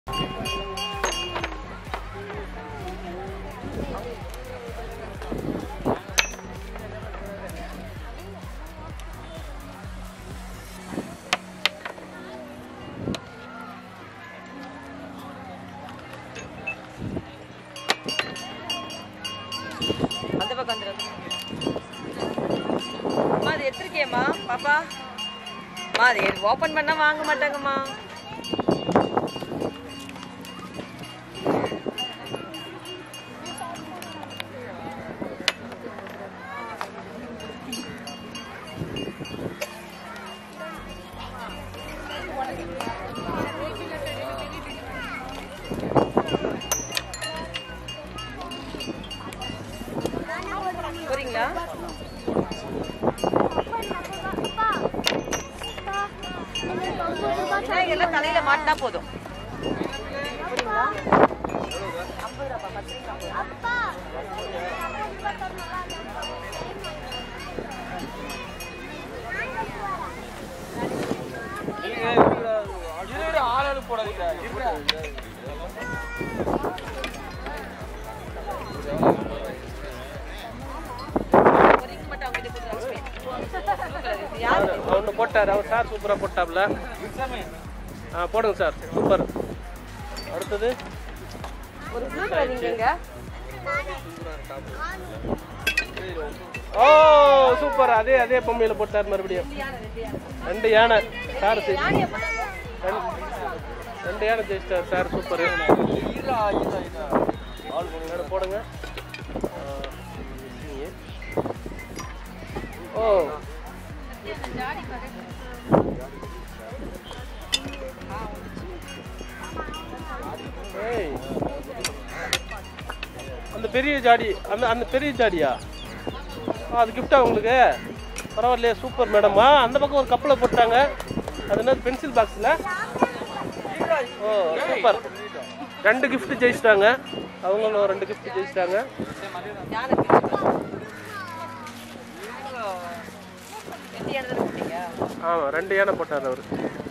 அந்த பக்கம் வந்துடும் அம்மா அது எடுத்துருக்கேம்மா பாப்பா அம்மா அது ஓப்பன் பண்ணா வாங்க மாட்டாங்கம்மா போறீங்களா விநாயகர் எல்லாம் தலையில மாட்டினா போதும் ஒரு ring மட்டும் அவங்க கிட்ட கொடுத்துருவாங்க. யாரு ஒன்று போட்டார் அவர் சார் சூப்பராக போட்டாப்ல ஆ போடுங்க சார் சூப்பர் அடுத்தது ஒரு ப்ளூ கலர் நீங்க ஓ சூப்பர் அதே அதே பொம்மையில் போட்டார் மறுபடியும் ரெண்டு யானை சார் ஜெயி- ரெண்டு- ரெண்டு யானை ஜெயிச்சிட்டார் சார் சூப்பர் போடுங்க ஆ, ஓ ஏய். அந்த பெரிய ஜாடி அந்த அந்த பெரிய ஜாடியா ஆ, அது கிஃப்டா உங்களுக்கு பரவாயில்லையே சூப்பர் மேடமா அந்த பக்கம் ஒரு கப்பில் போட்டாங்க அது என்ன பென்சில் பாக்ஸில் ஓ சூப்பர் ரெண்டு gift ஜெயிச்சிட்டாங்க அவங்களும் ரெண்டு gift ஜெயிச்சிட்டாங்க யானை எந்த யானை தானே போட்டீங்க ஆமாம் ரெண்டு யானை போட்டார் அவர்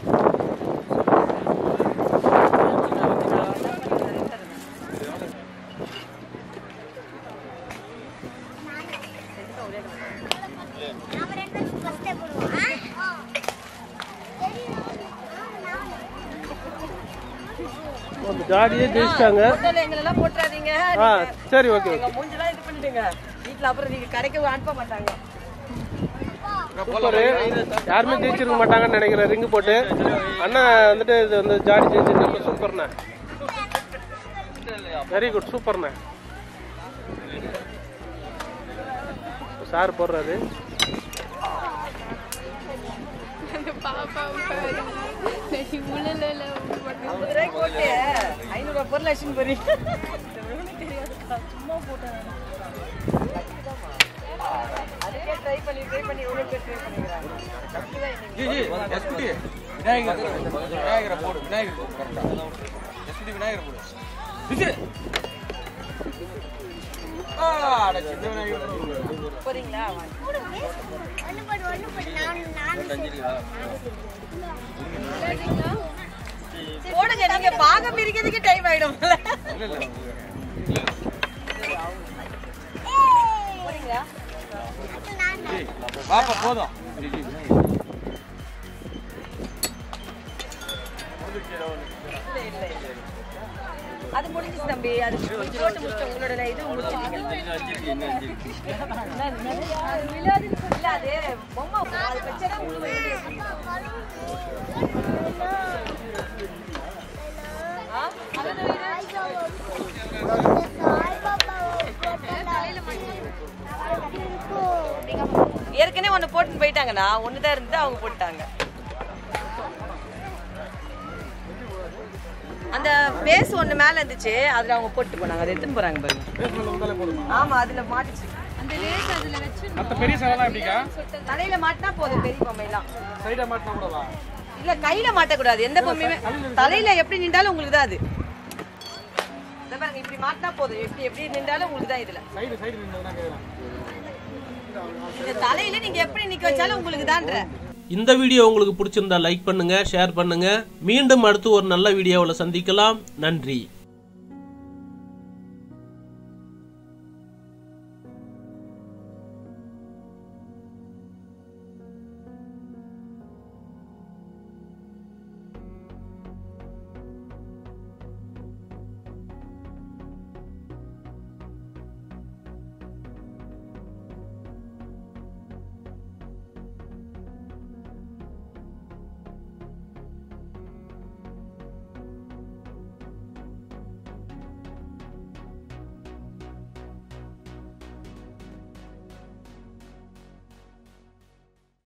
அந்த ஜாடியே ஜெயிச்சிட்டாங்க போட்டோல எங்களெல்லாம் போட்டுறாதீங்க ஆ சரி ஓகே எங்க மூஞ்செல்லாம் இது பண்ணிடுங்க வீட்ல அப்புறம் நீங்க கடைக்கு அனுப்ப மாட்டாங்க சூப்பர் யாருமே ஜெயிச்சிருக்க மாட்டாங்கன்னு நினைக்கிறேன் ரிங்கு போட்டு அண்ணா வந்துட்டு இது வந்து ஜாடி ஜெயிச்சிருக்க சூப்பர்ண்ணே வெரி குட் சூப்பர்ண்ணே சார் போடுறாரு ஐம்பது ரூபாய்க்கு போட்டு ஐநூறு ரூபாய் பொருள் அடிச்சுன்னு போறீங்க சும்மா போட்டேன் அதுக்கே ட்ரை பண்ணி ட்ரை பண்ணி எவ்வளோ பேர் ட்ரை பண்ணிக்கிறாங்க விநாயகர் விநாயகரை போடு விநாயகர் போடு கரெக்டா எஸ்பி விநாயகர் போடு விஜய் ஆ அட சின்ன விநாயகர் போடு. போறீங்களா வாங்க. போடுங்க நீங்க பாகம் பிரிக்கிறதுக்கு டைம் ஆயிடும்ல இல்ல இல்ல போறீங்களா பாப்பா போதும் இல்ல இல்ல இல்ல அது முடிஞ்சுச்சு தம்பி அது போட்டு முடிச்சு உங்களோட இது முடிச்சிட்டீங்க இல்ல அது பொம்மை அது வச்சா உங்களுக்கு ஆ? அதுதான் இது. ஏற்கனவே ஒன்று போட்டு போயிட்டாங்கண்ணா ஒன்று தான் இருந்து அவங்க போட்டாங்க அந்த பேஸ் ஒன்று மேலே இருந்துச்சு அதில் அவங்க போட்டு போனாங்க அதை எடுத்துன்னு போகிறாங்க பாருங்க ஆமாம் அதில் மாட்டுச்சு மத்த பெரிய சவலாம் எப்படிக்கா தலையில மாட்டினா போதும் பெரிய பொம்மையெல்லாம் சைடா மாட்டினா கூடவா இல்ல கையில மாட்டக்கூடாது எந்த பொம்மையுமே தலையில எப்படி நின்றாலும் உங்களுக்கு தான் அது இதை பாருங்க இப்படி மாட்டினா போதும் எப்படி எப்படி நின்றாலும் உங்களுக்கு தான் இதுல சைடு சைடு நின்றதுனா கேக்குறேன் இந்த தலையில நீங்க எப்படி நிக்க வச்சாலும் உங்களுக்கு தான்ற இந்த வீடியோ உங்களுக்கு பிடிச்சிருந்தா லைக் பண்ணுங்க ஷேர் பண்ணுங்க மீண்டும் அடுத்து ஒரு நல்ல வீடியோவில் சந்திக்கலாம் நன்றி